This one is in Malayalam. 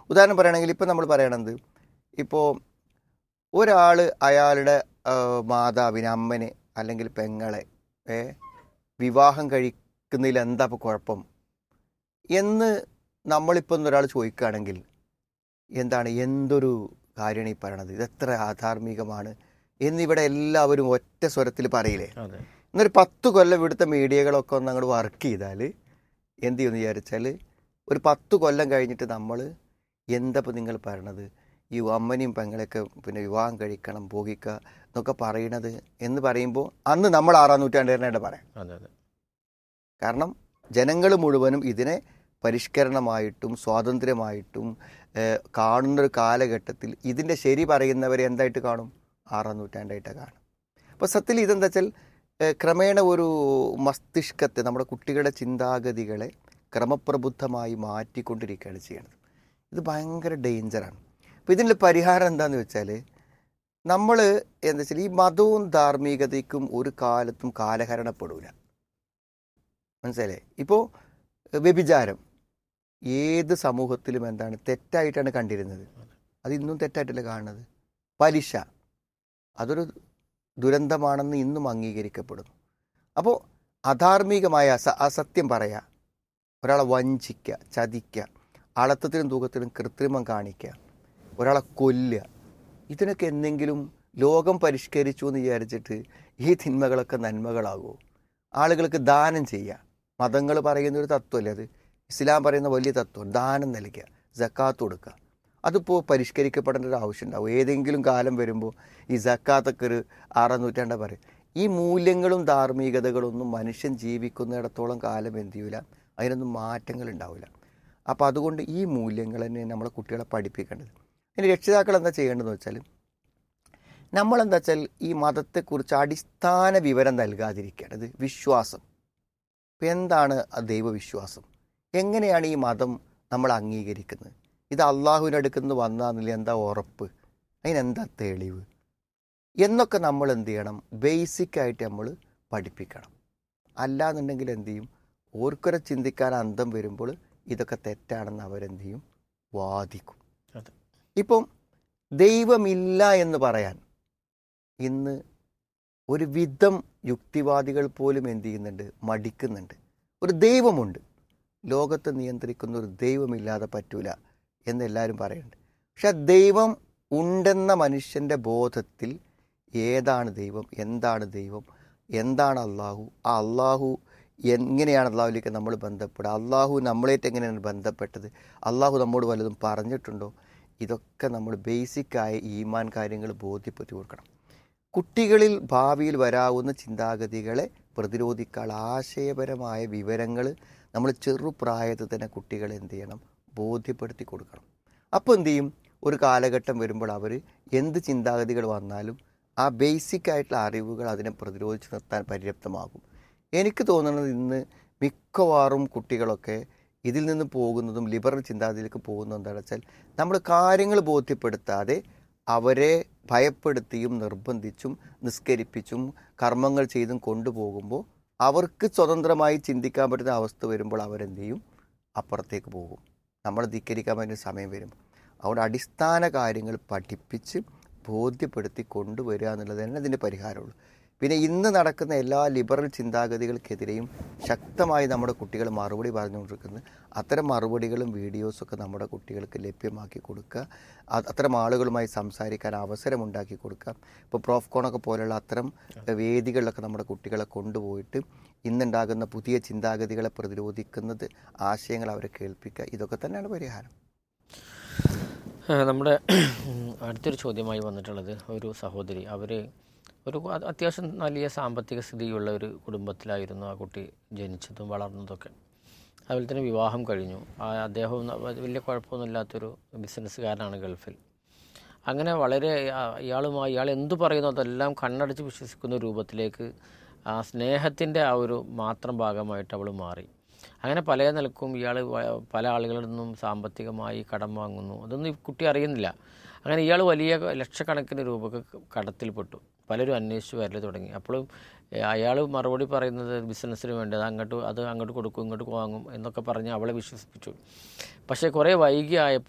ഉദാഹരണം പറയുകയാണെങ്കിൽ ഇപ്പം നമ്മൾ പറയണത് ഇപ്പോൾ ഒരാൾ അയാളുടെ ആ, മാതാവിനെ അമ്മനെ അല്ലെങ്കിൽ പെങ്ങളെ ഏ, വിവാഹം കഴിക്കുന്നതിൽ എന്താ ഇപ്പോൾ കുഴപ്പം എന്ന് നമ്മളിപ്പം ഒരാൾ ചോദിക്കുകയാണെങ്കിൽ എന്താണ് എന്തൊരു കാര്യമാണ് ഈ പറയണത് ഇതെത്ര ആധാർമികമാണ് എന്നിവിടെ എല്ലാവരും ഒറ്റ സ്വരത്തിൽ പറയില്ലേ അതെ എന്നൊരു പത്ത് കൊല്ലം ഇവിടുത്തെ മീഡിയകളൊക്കെ ഒന്ന് അങ്ങോട്ട് വർക്ക് ചെയ്താൽ എന്ത് ചെയ്യുമെന്ന് വിചാരിച്ചാൽ ഒരു പത്ത് കൊല്ലം കഴിഞ്ഞിട്ട് നമ്മൾ എന്തപ്പോൾ നിങ്ങൾ പറയണത് ഈ അമ്മനെയും പെങ്ങളെയൊക്കെ പിന്നെ വിവാഹം കഴിക്കണം ഭോഗിക്കുക എന്നൊക്കെ പറയണത് എന്ന് പറയുമ്പോൾ അന്ന് നമ്മൾ ആറാം നൂറ്റാണ്ടുകാരനായിട്ട് പറയാം അതെ അതെ കാരണം ജനങ്ങൾ മുഴുവനും ഇതിനെ പരിഷ്കരണമായിട്ടും സ്വാതന്ത്ര്യമായിട്ടും ഏഹ്, കാണുന്നൊരു കാലഘട്ടത്തിൽ ഇതിൻ്റെ ശരി പറയുന്നവരെ എന്തായിട്ട് കാണും ആറാം നൂറ്റാണ്ടായിട്ട് കാണും അപ്പോൾ സത്യത്തിൽ ഇതെന്താ വെച്ചാൽ ഏഹ്, ക്രമേണ ഒരു മസ്തിഷ്കത്തെ നമ്മുടെ കുട്ടികളുടെ ചിന്താഗതികളെ ക്രമപ്രബുദ്ധമായി മാറ്റിക്കൊണ്ടിരിക്കുകയാണ് ചെയ്യുന്നത് ഇത് ഭയങ്കര ഡേഞ്ചറാണ് അപ്പോൾ ഇതിനുള്ള പരിഹാരം എന്താണെന്ന് വെച്ചാൽ നമ്മൾ എന്താ വെച്ചാൽ ഈ മതവും ധാർമ്മികതയ്ക്കും ഒരു കാലത്തും കാലഹരണപ്പെടൂല മനസ്സിലായില്ലേ ഇപ്പോൾ വ്യഭിചാരം ഏത് സമൂഹത്തിലും എന്താണ് തെറ്റായിട്ടാണ് കണ്ടിരുന്നത് അത് ഇന്നും തെറ്റായിട്ടല്ല കാണുന്നത് പലിശ അതൊരു ദുരന്തമാണെന്ന് ഇന്നും അംഗീകരിക്കപ്പെടുന്നു അപ്പോൾ അധാർമികമായ അസ അസത്യം പറയുക ഒരാളെ വഞ്ചിക്കുക ചതിക്കുക അളത്തത്തിനും തൂക്കത്തിനും കൃത്രിമം കാണിക്കുക ഒരാളെ കൊല്ലുക ഇതിനൊക്കെ എന്തെങ്കിലും ലോകം പരിഷ്കരിച്ചു എന്ന് വിചാരിച്ചിട്ട് ഈ തിന്മകളൊക്കെ നന്മകളാകുമോ ആളുകൾക്ക് ദാനം ചെയ്യുക മതങ്ങൾ പറയുന്ന ഒരു തത്വമല്ലേ അത് ഇസ്ലാം പറയുന്ന വലിയ തത്വം ദാനം നൽകുക ജക്കാത്ത് കൊടുക്കുക അതിപ്പോൾ പരിഷ്കരിക്കപ്പെടേണ്ട ഒരു ആവശ്യം ഉണ്ടാവും ഏതെങ്കിലും കാലം വരുമ്പോൾ ഈ ജക്കാത്തൊക്കെ ഒരു ആറാം നൂറ്റാണ്ട പറയും ഈ മൂല്യങ്ങളും ധാർമ്മികതകളൊന്നും മനുഷ്യൻ ജീവിക്കുന്നിടത്തോളം കാലം എന്ത് ചെയ്യൂല അതിനൊന്നും മാറ്റങ്ങൾ ഉണ്ടാവില്ല അപ്പോൾ അതുകൊണ്ട് ഈ മൂല്യങ്ങൾ തന്നെ നമ്മളെ കുട്ടികളെ പഠിപ്പിക്കേണ്ടത് ഇനി രക്ഷിതാക്കൾ എന്താ ചെയ്യേണ്ടതെന്ന് വെച്ചാൽ നമ്മളെന്താ വെച്ചാൽ ഈ മതത്തെക്കുറിച്ച് അടിസ്ഥാന വിവരം നൽകാതിരിക്കേണ്ടത് വിശ്വാസം ഇപ്പം എന്താണ് ആ ദൈവവിശ്വാസം എങ്ങനെയാണ് ഈ മതം നമ്മൾ അംഗീകരിക്കുന്നത് ഇത് അള്ളാഹുവിൻ്റെ അടുക്കുന്ന് വന്നാന്നില്ല എന്താ ഉറപ്പ് അതിനെന്താ തെളിവ് എന്നൊക്കെ നമ്മൾ എന്ത് ചെയ്യണം ബേസിക്കായിട്ട് നമ്മൾ പഠിപ്പിക്കണം അല്ലാന്നുണ്ടെങ്കിൽ എന്ത് ചെയ്യും ഓർക്കൊരെ ചിന്തിക്കാൻ അന്തം വരുമ്പോൾ ഇതൊക്കെ തെറ്റാണെന്ന് അവരെന്ത് ചെയ്യും വാദിക്കും അതെ. ഇപ്പം ദൈവമില്ല എന്ന് പറയാൻ ഇന്ന് ഒരു വിധം യുക്തിവാദികൾ പോലും എന്ത് ചെയ്യുന്നുണ്ട് മടിക്കുന്നുണ്ട് ഒരു ദൈവമുണ്ട് ലോകത്തെ നിയന്ത്രിക്കുന്ന ഒരു ദൈവമില്ലാതെ പറ്റൂല എന്ന് എല്ലാവരും പറയുന്നുണ്ട് പക്ഷെ ആ ദൈവം ഉണ്ടെന്ന മനുഷ്യൻ്റെ ബോധത്തിൽ ഏതാണ് ദൈവം എന്താണ് ദൈവം എന്താണ് അള്ളാഹു ആ അള്ളാഹു എങ്ങനെയാണ് അള്ളാഹുലേക്ക് നമ്മൾ ബന്ധപ്പെടുക അള്ളാഹു നമ്മളേറ്റ് എങ്ങനെയാണ് ബന്ധപ്പെട്ടത് അള്ളാഹു നമ്മോട് വല്ലതും പറഞ്ഞിട്ടുണ്ടോ ഇതൊക്കെ നമ്മൾ ബേസിക്കായ ഈമാൻ കാര്യങ്ങൾ ബോധ്യപ്പെടുത്തി കൊടുക്കണം കുട്ടികളിൽ ഭാവിയിൽ വരാവുന്ന ചിന്താഗതികളെ പ്രതിരോധിക്കാൻ ആശയപരമായ വിവരങ്ങൾ നമ്മൾ ചെറുപ്രായത്തിൽ തന്നെ കുട്ടികളെ എന്ത് ചെയ്യണം ബോധ്യപ്പെടുത്തി കൊടുക്കണം അപ്പോൾ എന്ത് ചെയ്യും ഒരു കാലഘട്ടം വരുമ്പോൾ അവർ എന്ത് ചിന്താഗതികൾ വന്നാലും ആ ബേസിക് ആയിട്ടുള്ള അറിവുകൾ അതിനെ പ്രതിരോധിച്ച് നിർത്താൻ പര്യാപ്തമാകും എനിക്ക് തോന്നുന്നത് ഇന്ന് മിക്കവാറും കുട്ടികളൊക്കെ ഇതിൽ നിന്ന് പോകുന്നതും ലിബറൽ ചിന്താഗതിയിലേക്ക് പോകുന്നതും എന്താണെന്ന് വെച്ചാൽ നമ്മൾ കാര്യങ്ങൾ ബോധ്യപ്പെടുത്താതെ അവരെ ഭയപ്പെടുത്തിയും നിർബന്ധിച്ചും നിസ്കരിപ്പിച്ചും കർമ്മങ്ങൾ ചെയ്തും കൊണ്ടുപോകുമ്പോൾ അവർക്ക് സ്വതന്ത്രമായി ചിന്തിക്കാൻ പറ്റുന്ന അവസ്ഥ വരുമ്പോൾ അവരെന്ത് ചെയ്യും അപ്പുറത്തേക്ക് പോകും നമ്മൾ ധിക്കരിക്കാൻ പറ്റുന്ന സമയം വരും അവിടെ അടിസ്ഥാന കാര്യങ്ങൾ പഠിപ്പിച്ച് ബോധ്യപ്പെടുത്തി കൊണ്ടുവരിക എന്നുള്ളത് തന്നെ ഇതിൻ്റെ പരിഹാരമുള്ളൂ പിന്നെ ഇന്ന് നടക്കുന്ന എല്ലാ ലിബറൽ ചിന്താഗതികൾക്കെതിരെയും ശക്തമായി നമ്മുടെ കുട്ടികൾ മറുപടി പറഞ്ഞുകൊണ്ടിരിക്കുന്നത് അത്തരം മറുപടികളും വീഡിയോസൊക്കെ നമ്മുടെ കുട്ടികൾക്ക് ലഭ്യമാക്കി കൊടുക്കുക അ- അത്തരം ആളുകളുമായി സംസാരിക്കാൻ അവസരമുണ്ടാക്കി കൊടുക്കുക ഇപ്പോൾ പ്രോഫ് കോണൊക്കെ പോലെയുള്ള അത്തരം വേദികളിലൊക്കെ നമ്മുടെ കുട്ടികളെ കൊണ്ടുപോയിട്ട് ഇന്നുണ്ടാകുന്ന പുതിയ ചിന്താഗതികളെ പ്രതിരോധിക്കുന്നത് ആശയങ്ങൾ അവരെ കേൾപ്പിക്കുക ഇതൊക്കെ തന്നെയാണ് പരിഹാരം ഏഹ് നമ്മുടെ അടുത്തൊരു ചോദ്യമായി വന്നിട്ടുള്ളത് ഒരു സഹോദരി അവർ ഒരു അത് അത്യാവശ്യം വലിയ സാമ്പത്തിക സ്ഥിതിയുള്ള ഒരു കുടുംബത്തിലായിരുന്നു ആ കുട്ടി ജനിച്ചതും വളർന്നതൊക്കെ അതുപോലെ തന്നെ വിവാഹം കഴിഞ്ഞു ആ അദ്ദേഹവും ന- വലിയ കുഴപ്പമൊന്നുമില്ലാത്തൊരു ബിസിനസ്സുകാരനാണ് ഗൾഫിൽ അങ്ങനെ വളരെ ആ- ഇയാളുമായി ഇയാൾ എന്തു പറയുന്നു അതെല്ലാം കണ്ണടച്ച് വിശ്വസിക്കുന്ന രൂപത്തിലേക്ക് ആ സ്നേഹത്തിൻ്റെ ആ ഒരു മാത്രം ഭാഗമായിട്ട് അവൾ മാറി അങ്ങനെ പല നിലക്കും ഇയാൾ പല ആളുകളിൽ നിന്നും സാമ്പത്തികമായി കടം വാങ്ങുന്നു അതൊന്നും ഈ കുട്ടി അറിയുന്നില്ല അങ്ങനെ ഇയാൾ വലിയ ലക്ഷക്കണക്കിന് രൂപക്ക് കടത്തിൽപ്പെട്ടു പലരും അന്വേഷിച്ച് വരൽ തുടങ്ങി അപ്പോഴും അയാൾ മറുപടി പറയുന്നത് ബിസിനസ്സിന് വേണ്ടി അത് അങ്ങോട്ട് അത് അങ്ങോട്ട് കൊടുക്കും ഇങ്ങോട്ട് വാങ്ങും എന്നൊക്കെ പറഞ്ഞ് അവളെ വിശ്വസിപ്പിച്ചു പക്ഷേ കുറേ വൈകിയായപ്പോൾ